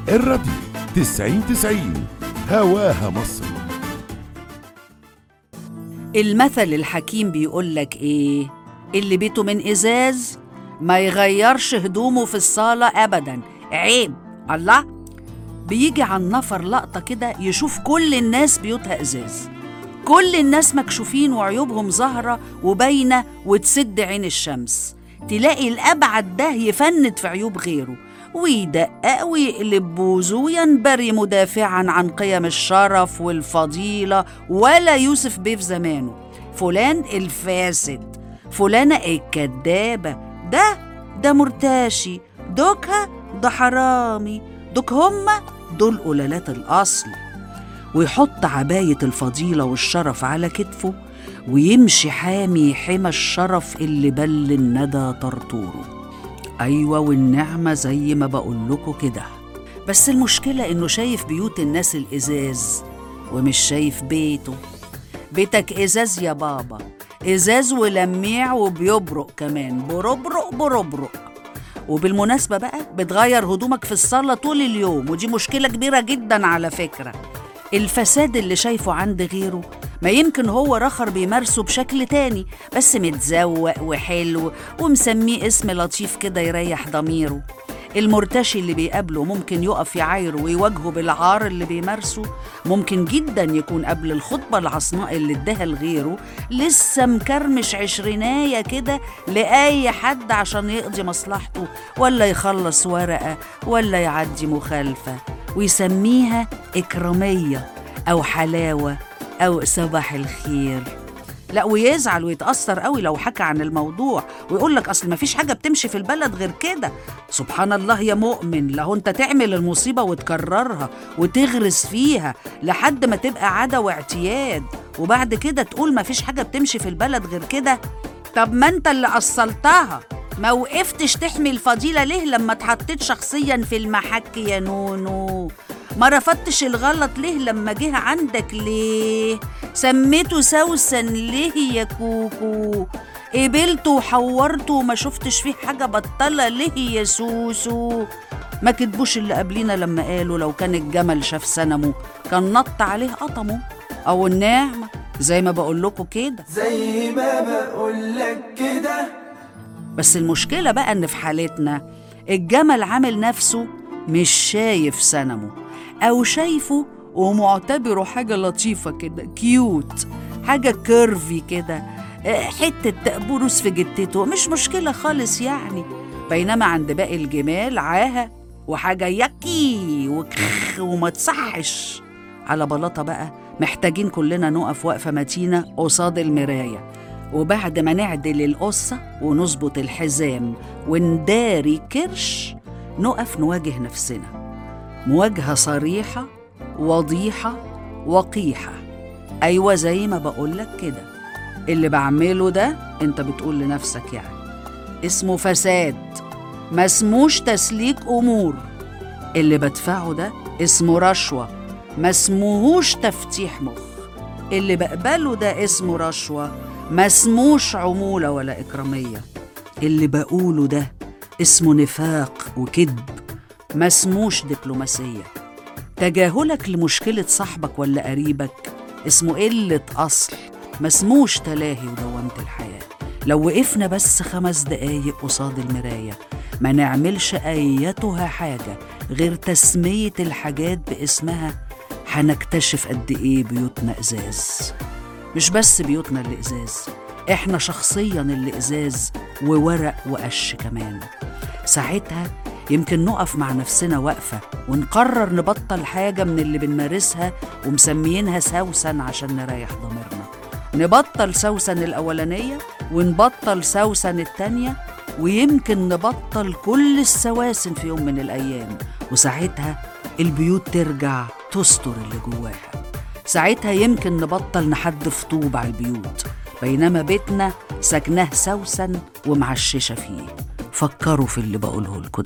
الراديو تسعين تسعين هواها مصر المثل الحكيم بيقول لك ايه اللي بيته من ازاز ما يغيرش هدومه في الصاله ابدا عيب الله بيجي على النفر لقطه كده يشوف كل الناس بيوتها ازاز كل الناس مكشوفين وعيوبهم ظاهره وباينه وتسد عين الشمس تلاقي الابعد ده يفند في عيوب غيره ويدقق ويقلب بوزه وينبري مدافعا عن قيم الشرف والفضيله ولا يوسف بيه في زمانه فلان الفاسد فلانة الكدابة ده ده مرتاشي دوكها ده حرامي دوك هما دول قلالات الأصل ويحط عباية الفضيلة والشرف على كتفه ويمشي حامي حمى الشرف اللي بل الندى طرطوره أيوة والنعمة زي ما بقول لكم كده بس المشكلة إنه شايف بيوت الناس الإزاز ومش شايف بيته بيتك إزاز يا بابا إزاز ولميع وبيبرق كمان بربرق بربرق وبالمناسبة بقى بتغير هدومك في الصالة طول اليوم ودي مشكلة كبيرة جدا على فكرة الفساد اللي شايفه عند غيره ما يمكن هو رخر بيمارسه بشكل تاني بس متزوق وحلو ومسميه اسم لطيف كده يريح ضميره المرتشي اللي بيقابله ممكن يقف يعايره ويواجهه بالعار اللي بيمارسه ممكن جدا يكون قبل الخطبة العصماء اللي اداها لغيره لسه مكرمش عشريناية كده لأي حد عشان يقضي مصلحته ولا يخلص ورقة ولا يعدي مخالفة ويسميها إكرامية أو حلاوة أو صباح الخير لا ويزعل ويتأثر قوي لو حكى عن الموضوع ويقول لك أصل مفيش حاجة بتمشي في البلد غير كده سبحان الله يا مؤمن لو أنت تعمل المصيبة وتكررها وتغرس فيها لحد ما تبقى عادة واعتياد وبعد كده تقول مفيش حاجة بتمشي في البلد غير كده طب ما أنت اللي أصلتها ما وقفتش تحمي الفضيلة ليه لما اتحطيت شخصيا في المحك يا نونو ما رفضتش الغلط ليه لما جه عندك ليه سميته سوسن ليه يا كوكو قبلته وحورته وما شفتش فيه حاجة بطلة ليه يا سوسو ما كتبوش اللي قبلينا لما قالوا لو كان الجمل شاف سنمه كان نط عليه قطمه أو النعمة زي ما بقول لكم كده زي ما بقولك كده بس المشكلة بقى إن في حالتنا الجمل عامل نفسه مش شايف سنمه أو شايفه ومعتبره حاجة لطيفة كده كيوت حاجة كيرفي كده آه، حتة بروس في جتته مش مشكلة خالص يعني بينما عند باقي الجمال عاهة وحاجة يكي وكخ وما تصحش على بلاطة بقى محتاجين كلنا نقف وقفة متينة قصاد المراية وبعد ما نعدل القصة ونظبط الحزام ونداري كرش نقف نواجه نفسنا مواجهة صريحة وضيحة وقيحة أيوة زي ما بقولك كده اللي بعمله ده انت بتقول لنفسك يعني اسمه فساد ما اسموش تسليك أمور اللي بدفعه ده اسمه رشوة ما اسمهوش تفتيح مخ اللي بقبله ده اسمه رشوة ما اسموش عمولة ولا إكرامية اللي بقوله ده اسمه نفاق وكذب ما اسموش دبلوماسية تجاهلك لمشكلة صاحبك ولا قريبك اسمه قلة أصل ما اسموش تلاهي ودوامة الحياة لو وقفنا بس خمس دقايق قصاد المراية ما نعملش أيتها حاجة غير تسمية الحاجات باسمها هنكتشف قد إيه بيوتنا إزاز مش بس بيوتنا اللي إزاز إحنا شخصيا اللي إزاز وورق وقش كمان ساعتها يمكن نقف مع نفسنا وقفة ونقرر نبطل حاجة من اللي بنمارسها ومسميينها سوسن عشان نريح ضميرنا نبطل سوسن الأولانية ونبطل سوسن التانية ويمكن نبطل كل السواسن في يوم من الأيام وساعتها البيوت ترجع تستر اللي جواها ساعتها يمكن نبطل نحدف طوب على البيوت بينما بيتنا سكناه سوسن ومعششة فيه فكروا في اللي بقوله لكم